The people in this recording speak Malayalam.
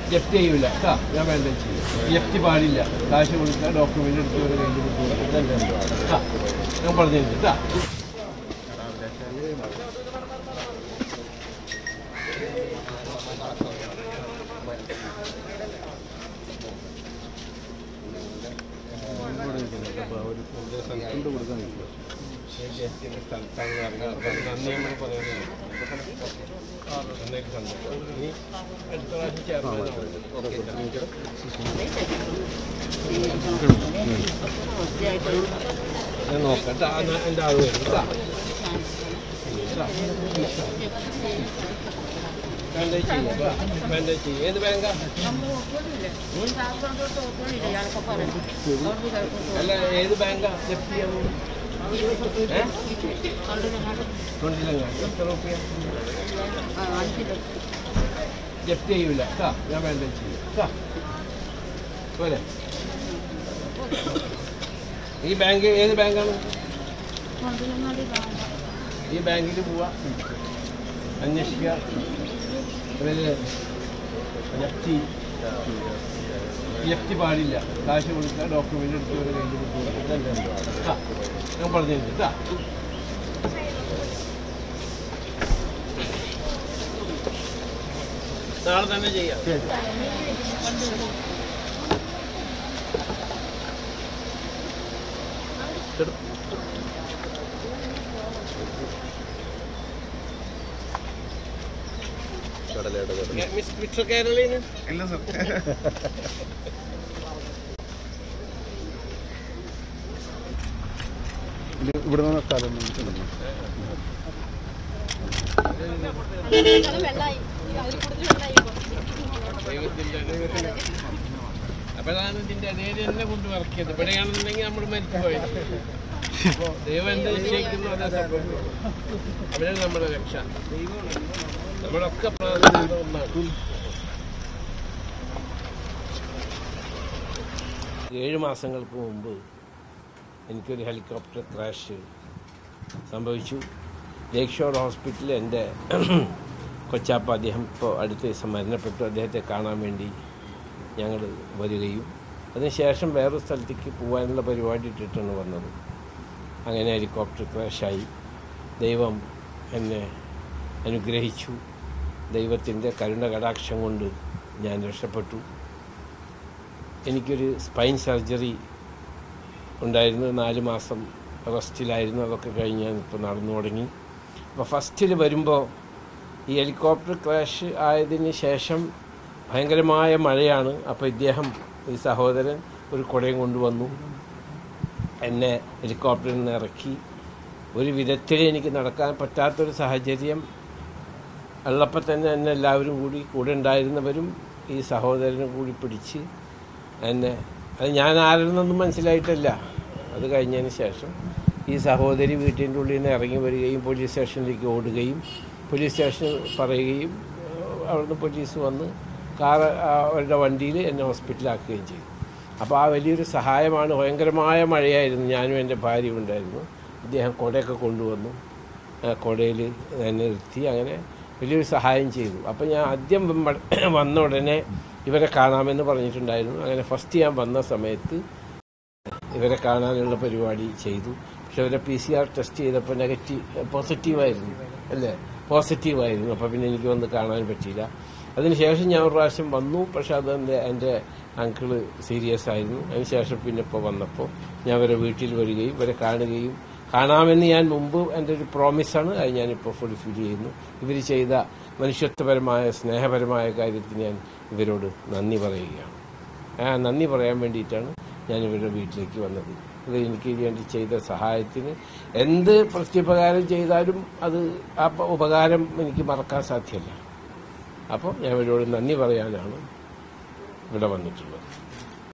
ജപ്തി ചെയ്യൂല കേട്ടാ ഞാൻ വേണ്ട ചെയ്യും ജപ്തി പാടില്ല കാശ് കൊടുക്കുക ഡോക്യുമെന്റ് എടുത്ത് ഒരു കയ്യിൽ കൊടുക്കുക ഇതല്ലേ കേട്ടാ ഞാൻ പറഞ്ഞു കേട്ടാ നന്ദി നമ്മൾ പറയുന്നത് നന്നായിട്ട് സന്തോഷം ഇനി അടുത്ത പ്രാവശ്യം ചേർന്ന് ഞാൻ നോക്കാം കേട്ടോ എൻ്റെ ആൾ വരും കേട്ടോ ബാൻഡേജ് ചെയ്യാം കേട്ടോ. ബാൻഡേജ് ചെയ്യും ഏത് ബാങ്കാ അല്ല ഏത് ബാങ്കാ ജപ്തി ചെയ്യാൻ ഏ കൊണ്ടില്ലങ്ങാടി എത്ര റുപ്യ ജപ്തി ചെയ്യൂല കേട്ടോ ഞാൻ ബാൻഡേജ് ചെയ്യും കേട്ടോ പോലെ ഈ ബാങ്ക് ഏത് ബാങ്കാണ് ഈ ബാങ്കിൽ പോവാ അന്വേഷിക്കുക ഇവര് ജപ്തി ജപ്തി പാടില്ല കാശ് കൊടുക്കുക ഡോക്യുമെന്റ് എടുത്ത് ഒരു കയ്യിൽ കൊടുക്കുക ഇതല്ലേ ആ ഞാൻ പറഞ്ഞു കേട്ടാ നാളെ തന്നെ ചെയ്യാം മിസ് മിസ്റ്റർ കേരളീന് ഇല്ല സർ ഇവിടെ നിന്ന് സ്ഥലം ദൈവത്തിന്റെ അപ്പോഴാണ് ഇതിന്റെ ഇടയിൽ തന്നെ കൊണ്ട് വറക്കിയത് ഇവിടെയാണെന്നുണ്ടെങ്കിൽ നമ്മൾ മരിച്ചു പോയത് അപ്പോ ദൈവം എന്താ നിശ്ചയിക്കുന്നു അതേ സംഭവിക്കും അവിടെയാണ് നമ്മുടെ രക്ഷ നമ്മളൊക്കെ പ്രാർത്ഥിക്കുന്ന ഒന്നാണ് ഏഴ് മാസങ്ങൾക്ക് മുമ്പ് എനിക്കൊരു ഹെലികോപ്റ്റർ ക്രാഷ് സംഭവിച്ചു ലേക്ക് ഷോർ ഹോസ്പിറ്റലിൽ എൻ്റെ കൊച്ചാപ്പ അദ്ദേഹം ഇപ്പോൾ അടുത്ത ദിവസം മരണപ്പെട്ടു അദ്ദേഹത്തെ കാണാൻ വേണ്ടി ഞങ്ങൾ വരികയും അതിനുശേഷം വേറൊരു സ്ഥലത്തേക്ക് പോകാനുള്ള പരിപാടി ഇട്ടിട്ടാണ് വന്നത് അങ്ങനെ ഹെലികോപ്റ്റർ ക്രാഷായി ദൈവം എന്നെ അനുഗ്രഹിച്ചു ദൈവത്തിൻ്റെ കരുണ കടാക്ഷം കൊണ്ട് ഞാൻ രക്ഷപ്പെട്ടു എനിക്കൊരു സ്പൈൻ സർജറി ഉണ്ടായിരുന്നു നാല് മാസം റെസ്റ്റിലായിരുന്നു അതൊക്കെ കഴിഞ്ഞ് ഞാൻ ഇപ്പോൾ നടന്നു തുടങ്ങി അപ്പോൾ ഫസ്റ്റിൽ വരുമ്പോൾ ഈ ഹെലികോപ്റ്റർ ക്രാഷ് ആയതിന് ശേഷം ഭയങ്കരമായ മഴയാണ് അപ്പോൾ ഇദ്ദേഹം ഈ സഹോദരൻ ഒരു കുടയും കൊണ്ടുവന്നു എന്നെ ഹെലികോപ്റ്ററിൽ നിന്ന് ഇറക്കി ഒരു വിധത്തിൽ എനിക്ക് നടക്കാൻ പറ്റാത്തൊരു സാഹചര്യം ഉള്ളപ്പോൾ തന്നെ എന്നെ എല്ലാവരും കൂടി കൂടെ ഉണ്ടായിരുന്നവരും ഈ സഹോദരനും കൂടി പിടിച്ച് എന്നെ അത് ഞാൻ ആരെന്നൊന്നും മനസ്സിലായിട്ടല്ല അത് കഴിഞ്ഞതിന് ശേഷം ഈ സഹോദരി വീട്ടിൻ്റെ ഉള്ളിൽ നിന്ന് ഇറങ്ങി വരികയും പോലീസ് സ്റ്റേഷനിലേക്ക് ഓടുകയും പോലീസ് സ്റ്റേഷനിൽ പറയുകയും ഏഹ്, അവിടുന്ന് പോലീസ് വന്ന് കാർ അവരുടെ വണ്ടിയിൽ എന്നെ ഹോസ്പിറ്റലാക്കുകയും ചെയ്തു അപ്പോൾ ആ വലിയൊരു സഹായമാണ് ഭയങ്കരമായ മഴയായിരുന്നു ഞാനും എൻ്റെ ഭാര്യയും ഉണ്ടായിരുന്നു ഇദ്ദേഹം കുടയൊക്കെ കൊണ്ടുവന്നു ആ കുടയിൽ എന്നെ നിർത്തി അങ്ങനെ വലിയൊരു സഹായം ചെയ്തു അപ്പോൾ ഞാൻ ആദ്യം വ- വന്ന ഉടനെ ഇവരെ കാണാമെന്ന് പറഞ്ഞിട്ടുണ്ടായിരുന്നു അങ്ങനെ ഫസ്റ്റ് ഞാൻ വന്ന സമയത്ത് ഇവരെ കാണാനുള്ള പരിപാടി ചെയ്തു പക്ഷെ അവരെ പി സി ആർ ടെസ്റ്റ് ചെയ്തപ്പോൾ നെഗറ്റീവ് പോസിറ്റീവായിരുന്നു അല്ലേ പോസിറ്റീവായിരുന്നു അപ്പോൾ പിന്നെ എനിക്ക് വന്ന് കാണാൻ പറ്റിയില്ല അതിനുശേഷം ഞാൻ ഒരു പ്രാവശ്യം വന്നു പക്ഷെ അത് എൻ്റെ എൻ്റെ അങ്കിള് സീരിയസ് ആയിരുന്നു അതിനുശേഷം പിന്നെ ഇപ്പോൾ വന്നപ്പോൾ ഞാൻ ഇവരെ വീട്ടിൽ വരികയും ഇവരെ കാണുകയും കാണാമെന്ന് ഞാൻ മുമ്പ് എൻ്റെ ഒരു പ്രോമിസാണ് അത് ഞാനിപ്പോൾ ഫുൾഫിൽ ചെയ്യുന്നു ഇവർ ചെയ്ത മനുഷ്യത്വപരമായ സ്നേഹപരമായ കാര്യത്തിന് ഞാൻ ഇവരോട് നന്ദി പറയുകയാണ് ആ നന്ദി പറയാൻ വേണ്ടിയിട്ടാണ് ഞാൻ ഇവരുടെ വീട്ടിലേക്ക് വന്നത് ഇത് എനിക്ക് വേണ്ടി ചെയ്ത സഹായത്തിന് എന്ത് പ്രത്യുപകാരം ചെയ്താലും അത് ആ പ- ഉപകാരം എനിക്ക് മറക്കാൻ സാധ്യമല്ല അപ്പോൾ ഞാൻ ഇവരോട് നന്ദി പറയാനാണ് ഇവിടെ വന്നിട്ടുള്ളത്